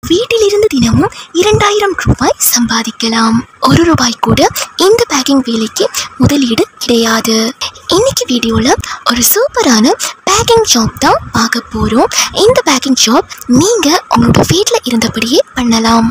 வீட்டிலிருந்து தினமும் இரண்டாயிரம் ரூபாய் சம்பாதிக்கலாம் ஒரு ரூபாய் கூட இந்த பேக்கிங் வேலைக்கு முதலீடு கிடையாது இன்னைக்கு வீடியோவில் ஒரு சூப்பரான பேக்கிங் ஜாப் தான் பார்க்க போகிறோம் இந்த பேக்கிங் ஜாப் நீங்கள் உங்களோட வீட்டில் இருந்தபடியே பண்ணலாம்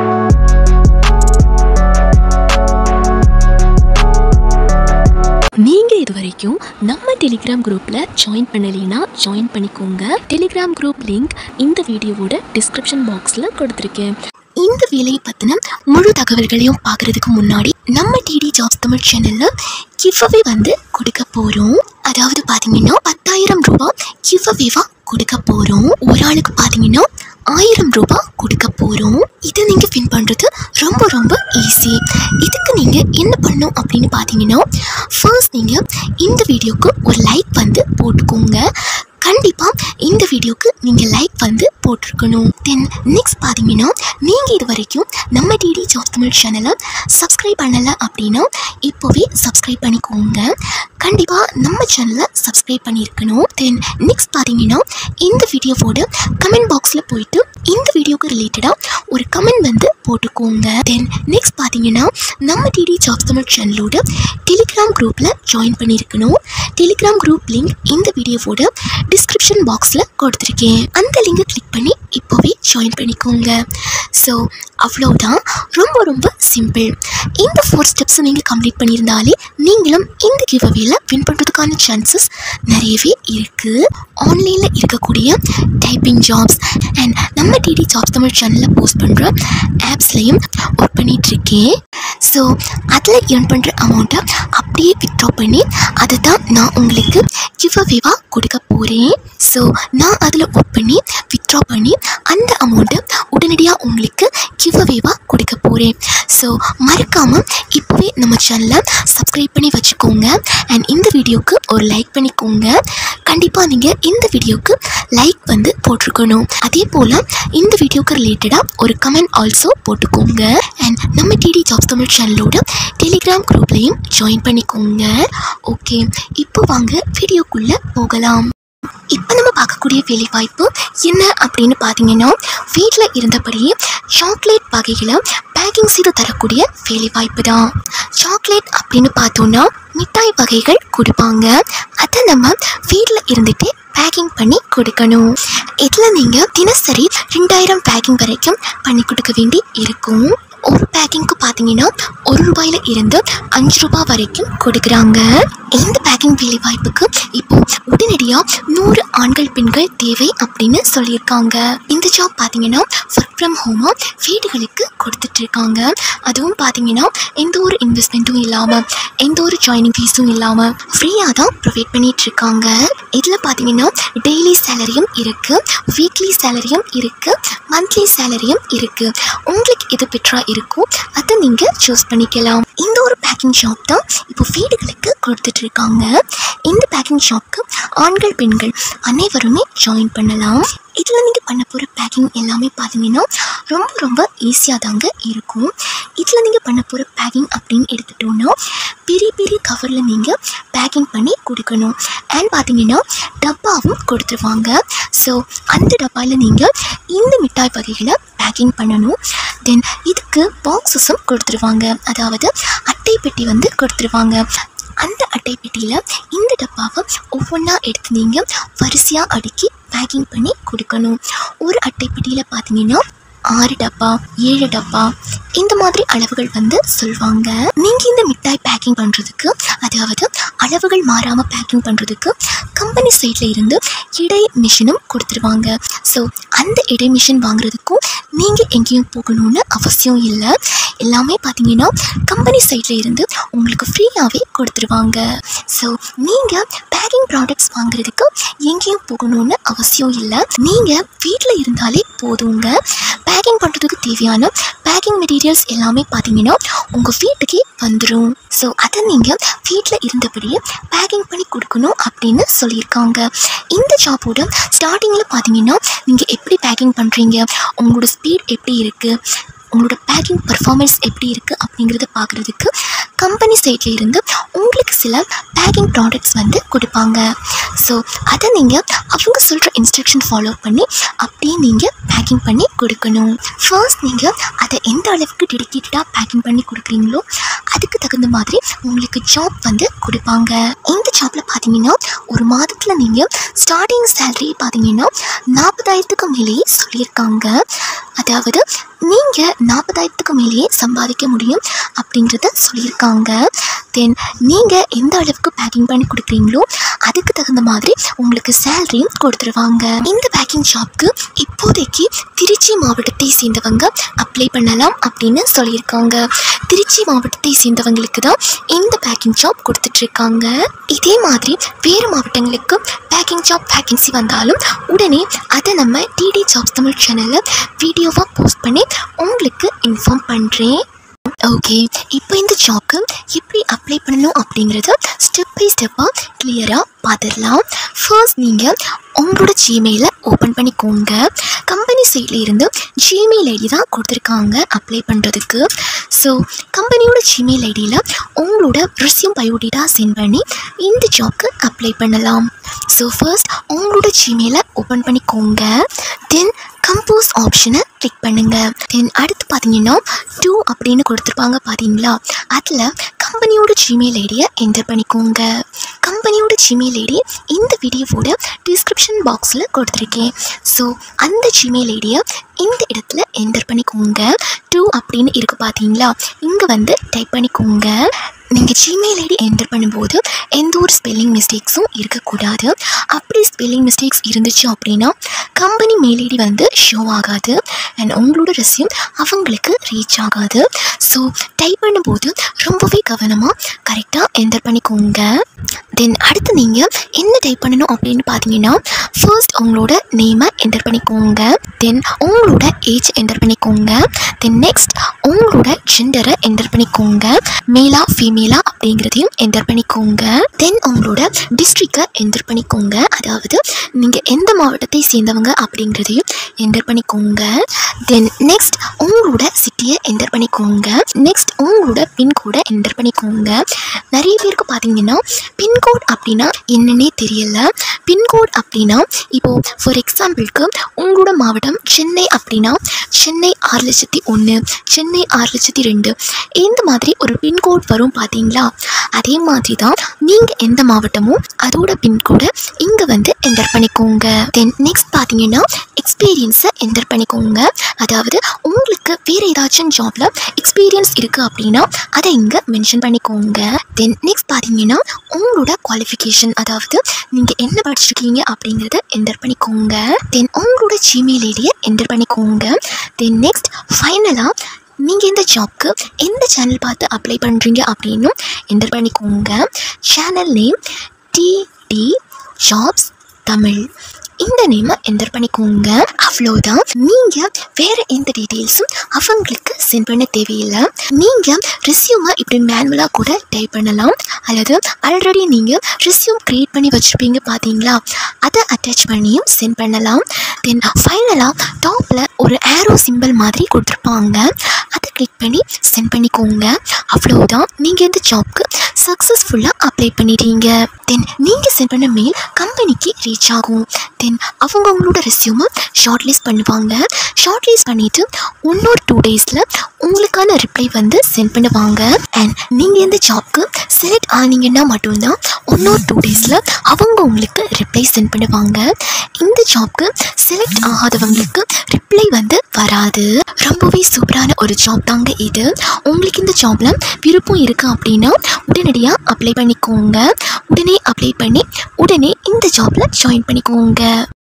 நீங்கள் இது வரைக்கும் நம்ம டெலிகிராம் குரூப்பில் ஜாயின் பண்ணலைன்னா ஜாயின் பண்ணிக்கோங்க டெலிகிராம் குரூப் லிங்க் இந்த வீடியோவோட டிஸ்கிரிப்ஷன் பாக்ஸில் கொடுத்துருக்கேன் இந்த வேலையை பற்றின முழு தகவல்களையும் பார்க்குறதுக்கு முன்னாடி நம்ம டிடி ஜாப்ஸ் தமிழ் சேனலில் கிவ்அவே வந்து கொடுக்க போகிறோம் அதாவது பார்த்தீங்கன்னா பத்தாயிரம் ரூபாய் கிவ்அவேவாக கொடுக்க போகிறோம் ஒரு ஆளுக்கு பார்த்தீங்கன்னா ஆயிரம் ரூபாய் கொடுக்க போகிறோம் இதை நீங்கள் வின் பண்ணுறது ரொம்ப ரொம்ப ஈஸி இதுக்கு நீங்கள் என்ன பண்ணணும் அப்படின்னு பார்த்தீங்கன்னா ஃபர்ஸ்ட் நீங்கள் இந்த வீடியோக்கு ஒரு லைக் வந்து போட்டுக்கோங்க கண்டிப்பாக இந்த வீடியோக்கு நீங்கள் லைக் வந்து போட்டிருக்கணும் தென் நெக்ஸ்ட் பார்த்தீங்கன்னா நீங்கள் இது வரைக்கும் நம்ம டிடி ஜாப் தமிழ் சேனலை சப்ஸ்கிரைப் பண்ணலை அப்படின்னா இப்போவே சப்ஸ்கிரைப் பண்ணிக்கோங்க கண்டிப்பாக நம்ம சேனலை சப்ஸ்கிரைப் பண்ணியிருக்கணும் தென் நெக்ஸ்ட் பார்த்தீங்கன்னா இந்த வீடியோவோட கமெண்ட் பாக்ஸில் போயிட்டு இந்த வீடியோக்கு ரிலேட்டடாக ஒரு கமெண்ட் வந்து போட்டுக்கோங்க தென் நெக்ஸ்ட் பார்த்தீங்கன்னா நம்ம டிடி ஜாப் தமிழ் சேனலோட டெலிகிராம் குரூப்பில் ஜாயின் பண்ணியிருக்கணும் டெலிகிராம் குரூப் லிங்க் இந்த வீடியோவோட டிஸ்கிரிப்ஷன் பாக்ஸில் கொடுத்துருக்கேன் அந்த லிங்கை கிளிக் பண்ணி இப்போவே ஜாயின் பண்ணிக்கோங்க ஸோ அவ்வளோதான் ரொம்ப ரொம்ப சிம்பிள் இந்த ஃபோர் ஸ்டெப்ஸை நீங்கள் கம்ப்ளீட் பண்ணியிருந்தாலே நீங்களும் இந்த கிவ்அவேல வின் பண்ணுறதுக்கான சான்சஸ் நிறையவே இருக்குது ஆன்லைனில் இருக்கக்கூடிய டைப்பிங் ஜாப்ஸ் அண்ட் நம்ம டிடி ஜாப்ஸ் தமிழ் சேனலில் போஸ்ட் பண்ணுற ஆப்ஸ்லையும் ஒர்க் பண்ணிகிட்ருக்கேன் ஸோ அதில் earn பண்ணுற அமௌண்ட்டை அப்படியே வித்ட்ரா பண்ணி அதை தான் நான் உங்களுக்கு கிவ்அவேவாக கொடுக்க போகிறேன் ஸோ நான் அதில் ஒர்க் பண்ணி வித்ட்ரா பண்ணி அந்த அமௌண்ட்டை உடனடியாக உங்களுக்கு கிவ்அவேவாக கொடுக்க போகிறேன் ஸோ மறக்காமல் இப்போவே நம்ம சேனலை சப்ஸ்கிரைப் பண்ணி வச்சுக்கோங்க அண்ட் இந்த வீடியோக்கு ஒரு லைக் பண்ணிக்கோங்க கண்டிப்பாக நீங்கள் இந்த வீடியோக்கு லைக் வந்து போட்டிருக்கணும் அதே போல் இந்த வீடியோக்கு ரிலேட்டடாக ஒரு கமெண்ட் ஆல்சோ போட்டுக்கோங்க அண்ட் நம்ம டிடி ஜாப்ஸ் தமிழ் சேனலோட டெலிகிராம் குரூப்லையும் ஜாயின் பண்ணிக்கோங்க ஓகே இப்போ வாங்க வீடியோக்குள்ளே போகலாம் இப்போ நம்ம பார்க்கக்கூடிய வேலைவாய்ப்பு என்ன அப்படின்னு பார்த்தீங்கன்னா வீட்டில் இருந்தபடியே சாக்லேட் வகைகளை பேக்கிங் செய்து தரக்கூடிய வேலைவாய்ப்பு தான் சாக்லேட் அப்படின்னு பார்த்தோன்னா மிட்டாய் வகைகள் கொடுப்பாங்க அதை நம்ம வீட்டில் இருந்துகிட்டே பேக்கிங் பண்ணி கொடுக்கணும் இதில் நீங்கள் தினசரி ரெண்டாயிரம் பேக்கிங் வரைக்கும் பண்ணி கொடுக்க வேண்டி இருக்கும் ஒரு பேக்கிங்க்கு பார்த்தீங்கன்னா ஒரு ரூபாயில இருந்து அஞ்சு ரூபாய் வரைக்கும் கொடுக்குறாங்க இந்த பேக்கிங் வேலை வாய்ப்புக்கு இப்போ உடனடியாக நூறு ஆண்கள் பெண்கள் தேவை அப்படின்னு சொல்லியிருக்காங்க இந்த ஜாப் பார்த்தீங்கன்னா ஒர்க் ஃப்ரம் ஹோமாக வீடுகளுக்கு கொடுத்துட்டு இருக்காங்க அதுவும் பார்த்தீங்கன்னா எந்த ஒரு இன்வெஸ்ட்மெண்ட்டும் இல்லாமல் எந்த ஒரு ஜாயினிங் ஃபீஸும் இல்லாமல் ஃப்ரீயாக தான் ப்ரொவைட் பண்ணிட்டு இருக்காங்க இதில் பார்த்தீங்கன்னா டெய்லி சேலரியும் இருக்குது வீக்லி சேலரியும் இருக்குது மந்த்லி சேலரியும் இருக்குது உங்களுக்கு எது பெட்டராக இருக்கோ அதை நீங்கள் சூஸ் பண்ணிக்கலாம் இந்த ஒரு பேக்கிங் ஷாப் தான் இப்போ வீடுகளுக்கு கொடுத்துட்டு இருக்காங்க இந்த பேக்கிங் ஷாப்க்கு ஆண்கள் பெண்கள் அனைவருமே ஜாயின் பண்ணலாம் இதில் நீங்கள் பண்ண போகிற பேக்கிங் எல்லாமே பார்த்தீங்கன்னா ரொம்ப ரொம்ப ஈஸியாக தாங்க இருக்கும் இதில் நீங்கள் பண்ண போகிற பேக்கிங் அப்படின்னு எடுத்துட்டோன்னா பெரிய பெரிய கவரில் நீங்கள் பேக்கிங் பண்ணி கொடுக்கணும் அண்ட் பார்த்தீங்கன்னா டப்பாவும் கொடுத்துருவாங்க ஸோ அந்த டப்பாவில் நீங்கள் இந்த மிட்டாய் வகைகளை பேக்கிங் பண்ணணும் தென் இதுக்கு பாக்ஸஸும் கொடுத்துருவாங்க அதாவது அட்டை பெட்டி வந்து கொடுத்துருவாங்க அந்த அட்டை பெட்டியில் இந்த டப்பாவை ஒவ்வொன்றா எடுத்து நீங்கள் வரிசையாக அடுக்கி பேக்கிங் பண்ணி கொடுக்கணும் ஒரு அட்டை பெட்டியில் பார்த்தீங்கன்னா ஆறு டப்பா ஏழு டப்பா இந்த மாதிரி அளவுகள் வந்து சொல்லுவாங்க நீங்கள் இந்த மிட்டாய் பேக்கிங் பண்ணுறதுக்கு அதாவது அளவுகள் மாறாமல் பேக்கிங் பண்ணுறதுக்கு கம்பெனி சைடில் இருந்து இடை மிஷினும் கொடுத்துருவாங்க ஸோ அந்த இடை மிஷின் வாங்குறதுக்கும் நீங்கள் எங்கேயும் போகணும்னு அவசியம் இல்லை எல்லாமே பார்த்தீங்கன்னா கம்பெனி சைடில் இருந்து உங்களுக்கு ஃப்ரீயாகவே கொடுத்துருவாங்க ஸோ நீங்கள் பேக்கிங் ப்ராடக்ட்ஸ் வாங்குறதுக்கு எங்கேயும் போகணும்னு அவசியம் இல்லை நீங்கள் வீட்டில் இருந்தாலே போதுங்க பேக்கிங் பண்ணுறதுக்கு தேவையான பேக்கிங் மெட்டீரியல்ஸ் எல்லாமே பார்த்தீங்கன்னா உங்கள் வீட்டுக்கே வந்துடும் ஸோ அதை நீங்கள் வீட்டில் இருந்தபடியே பேக்கிங் பண்ணி கொடுக்கணும் அப்படின்னு சொல்லியிருக்காங்க இந்த ஜாபோட ஸ்டார்டிங்கில் பார்த்தீங்கன்னா நீங்கள் எப்படி பேக்கிங் பண்ணுறீங்க உங்களோட ஸ்பீட் எப்படி இருக்குது உங்களோட பேக்கிங் பர்ஃபார்மன்ஸ் எப்படி இருக்குது அப்படிங்கிறத பார்க்குறதுக்கு கம்பெனி சைடில் இருந்து உங்களுக்கு சில பேக்கிங் ப்ராடக்ட்ஸ் வந்து கொடுப்பாங்க ஸோ அதை நீங்கள் அவங்க சொல்கிற இன்ஸ்ட்ரக்ஷன் ஃபாலோ பண்ணி அப்படியே நீங்கள் பேக்கிங் பண்ணி கொடுக்கணும் ஃபர்ஸ்ட் நீங்கள் அதை எந்த அளவுக்கு டெடிக்கேட்டடாக பேக்கிங் பண்ணி கொடுக்குறீங்களோ அதுக்கு தகுந்த மாதிரி உங்களுக்கு ஜாப் வந்து கொடுப்பாங்க இந்த ஜாப்பில் பார்த்தீங்கன்னா ஒரு மாதத்தில் நீங்கள் ஸ்டார்டிங் சேலரி பார்த்தீங்கன்னா நாற்பதாயிரத்துக்கு மேலேயே சொல்லியிருக்காங்க அதாவது நீங்கள் நாற்பதாயிரத்துக்கு மேலேயே சம்பாதிக்க முடியும் அப்படின்றத சொல்லியிருக்காங்க தென் நீங்கள் எந்த அளவுக்கு பேக்கிங் பண்ணி கொடுக்குறீங்களோ அதுக்கு தகுந்த மாதிரி உங்களுக்கு சேலரியும் கொடுத்துருவாங்க இந்த பேக்கிங் ஜாப்க்கு இப்போதைக்கு திருச்சி மாவட்டத்தை சேர்ந்தவங்க அப்ளை பண்ணலாம் அப்படின்னு சொல்லியிருக்காங்க திருச்சி மாவட்டத்தை சேர்ந்தவங்களுக்கு தான் இந்த பேக்கிங் ஜாப் கொடுத்துட்ருக்காங்க இதே மாதிரி வேறு மாவட்டங்களுக்கு பேக்கிங் ஜாப் வேகன்சி வந்தாலும் உடனே அதை நம்ம டிடி ஜாப்ஸ் தமிழ் சேனலில் வீடியோவாக போஸ்ட் பண்ணி உங்களுக்கு இன்ஃபார்ம் பண்ணுறேன் ஓகே இப்போ இந்த ஜாப்க்கு எப்படி அப்ளை பண்ணணும் அப்படிங்கிறத ஸ்டெப் பை ஸ்டெப்பாக கிளியராக பார்த்துடலாம் ஃபர்ஸ்ட் நீங்கள் உங்களோட ஜிமெயிலை ஓப்பன் பண்ணிக்கோங்க கம்பெனி சைடில் இருந்து ஜிமெயில் ஐடி தான் கொடுத்துருக்காங்க அப்ளை பண்ணுறதுக்கு ஸோ கம்பெனியோட ஜிமெயில் ஐடியில் உங்களோட ரெஸ்யூம் பயோடேட்டா சென்ட் பண்ணி இந்த ஜாப்க்கு அப்ளை பண்ணலாம் ஸோ ஃபர்ஸ்ட் உங்களோட ஜிமெயிலை ஓப்பன் பண்ணிக்கோங்க தென் கம்போஸ் ஆப்ஷனை கிளிக் பண்ணுங்க தென் அடுத்து பார்த்தீங்கன்னா டூ அப்படின்னு கொடுத்துருப்பாங்க பார்த்தீங்களா அதில் கம்பெனியோட ஜிமெயில் ஐடியை என்டர் பண்ணிக்கோங்க கம்பெனியோட ஜிமெயில் ஐடி இந்த வீடியோவோட டிஸ்கிரிப்ஷன் பாக்ஸில் கொடுத்துருக்கேன் ஸோ அந்த ஜிமெயில் ஐடியை இந்த இடத்துல என்டர் பண்ணிக்கோங்க டூ அப்படின்னு இருக்கு பார்த்தீங்களா இங்கே வந்து டைப் பண்ணிக்கோங்க நீங்கள் ஜிமெயில் ஐடி என்டர் பண்ணும்போது எந்த ஒரு ஸ்பெல்லிங் மிஸ்டேக்ஸும் இருக்கக்கூடாது அப்படி ஸ்பெல்லிங் மிஸ்டேக்ஸ் இருந்துச்சு அப்படின்னா கம்பெனி மெயில் ஐடி வந்து ஷோ ஆகாது அண்ட் உங்களோட ரெஸ்யூம் அவங்களுக்கு ரீச் ஆகாது ஸோ டைப் பண்ணும்போது ரொம்பவே கவனமாக கரெக்டாக என்டர் பண்ணிக்கோங்க தென் அடுத்து நீங்கள் என்ன டைப் பண்ணணும் அப்படின்னு பார்த்தீங்கன்னா ஃபர்ஸ்ட் உங்களோட நேமை என்டர் பண்ணிக்கோங்க தென் உங்களோட ஏஜ் என்டர் பண்ணிக்கோங்க தென் நெக்ஸ்ட் உங்களோட ஜெண்டரை என்டர் பண்ணிக்கோங்க மேலா ஃபீமேலா அப்படிங்கிறதையும் என்டர் பண்ணிக்கோங்க தென் உங்களோட டிஸ்ட்ரிக்டை என்டர் பண்ணிக்கோங்க அதாவது நீங்கள் எந்த மாவட்டத்தை சேர்ந்தவங்க அப்படிங்கிறதையும் என்டர் பண்ணிக்கோங்க தென் நெக்ஸ்ட் உங்களோட சிட்டியை என்டர் பண்ணிக்கோங்க நெக்ஸ்ட் உங்களோட பின்கோடை என்டர் பண்ணிக்கோங்க நிறைய பேருக்கு பார்த்தீங்கன்னா பின்கோட் அப்படின்னா என்னன்னே தெரியல பின்கோட் அப்படின்னா இப்போது ஃபார் எக்ஸாம்பிளுக்கு உங்களோட மாவட்டம் சென்னை அப்படின்னா சென்னை ஆறு லட்சத்தி ஒன்று சென்னை ஆறு லட்சத்தி ரெண்டு இந்த மாதிரி ஒரு பின்கோட் வரும் பார்த்தீங்களா அதே மாதிரி தான் நீங்கள் எந்த மாவட்டமோ அதோட பின்கோடை இங்கே வந்து என்டர் பண்ணிக்கோங்க தென் நெக்ஸ்ட் பார்த்தீங்கன்னா எக்ஸ்பீரியன்ஸை என்டர் பண்ணிக்கோங்க அதாவது உங்களுக்கு வேறு ஏதாச்சும் ஜாப்ல எக்ஸ்பீரியன்ஸ் இருக்குது அப்படின்னா அதை இங்கே மென்ஷன் பண்ணிக்கோங்க தென் நெக்ஸ்ட் பார்த்தீங்கன்னா உங்களோட குவாலிஃபிகேஷன் அதாவது நீங்கள் என்ன படிச்சிருக்கீங்க அப்படிங்கிறத என்டர் பண்ணிக்கோங்க தென் உங்களோட ஜிமெயில் ஐடியை என்டர் பண்ணிக்கோங்க தென் நெக்ஸ்ட் ஃபைனலாக நீங்கள் இந்த ஜாப்க்கு எந்த சேனல் பார்த்து அப்ளை பண்ணுறீங்க அப்படின்னும் என்டர் பண்ணிக்கோங்க channel name DD jobs Tamil இந்த நேமை என்டர் பண்ணிக்கோங்க அவ்வளோதான் நீங்கள் வேறு எந்த டீட்டெயில்ஸும் அவங்களுக்கு சென்ட் பண்ண தேவையில்லை நீங்கள் ரெஸ்யூமை இப்படி மேனுவலாக கூட டைப் பண்ணலாம் அல்லது ஆல்ரெடி நீங்கள் ரெஸ்யூம் க்ரியேட் பண்ணி வச்சுருப்பீங்க பார்த்தீங்களா அதை அட்டாச் பண்ணியும் சென்ட் பண்ணலாம் தென் ஃபைனலாக டாப்பில் ஒரு ஏரோ சிம்பிள் மாதிரி கொடுத்துருப்பாங்க அதை கிளிக் பண்ணி சென்ட் பண்ணிக்கோங்க அவ்வளோதான் நீங்கள் இந்த ஜாப்க்கு சக்ஸஸ்ஃபுல்லாக அப்ளை பண்ணிட்டீங்க தென் நீங்கள் சென்ட் பண்ண மெயில் கம்பெனிக்கு ரீச் ஆகும் தென் அவங்க உங்களோட ரெஸ்யூமை ஷார்ட் லிஸ்ட் பண்ணுவாங்க ஷார்ட் லிஸ்ட் பண்ணிவிட்டு இன்னொரு டூ டேஸில் உங்களுக்கான ரிப்ளை வந்து சென்ட் பண்ணுவாங்க அண்ட் நீங்கள் இந்த ஜாப்க்கு செலக்ட் ஆனீங்கன்னா மட்டும்தான் இன்னொரு டூ டேஸில் அவங்க உங்களுக்கு ரிப்ளை சென்ட் பண்ணுவாங்க இந்த ஜாப்க்கு செலக்ட் ஆகாதவங்களுக்கு ரிப்ளை வந்து வராது ரொம்பவே சூப்பரான ஒரு ஜாப் தாங்க இது உங்களுக்கு இந்த ஜாப்ல விருப்பம் இருக்கு அப்படின்னா உடனடியாக அப்ளை பண்ணிக்கோங்க உடனே அப்ளை பண்ணி உடனே இந்த ஜாப்ல ஜாயின் பண்ணிக்கோங்க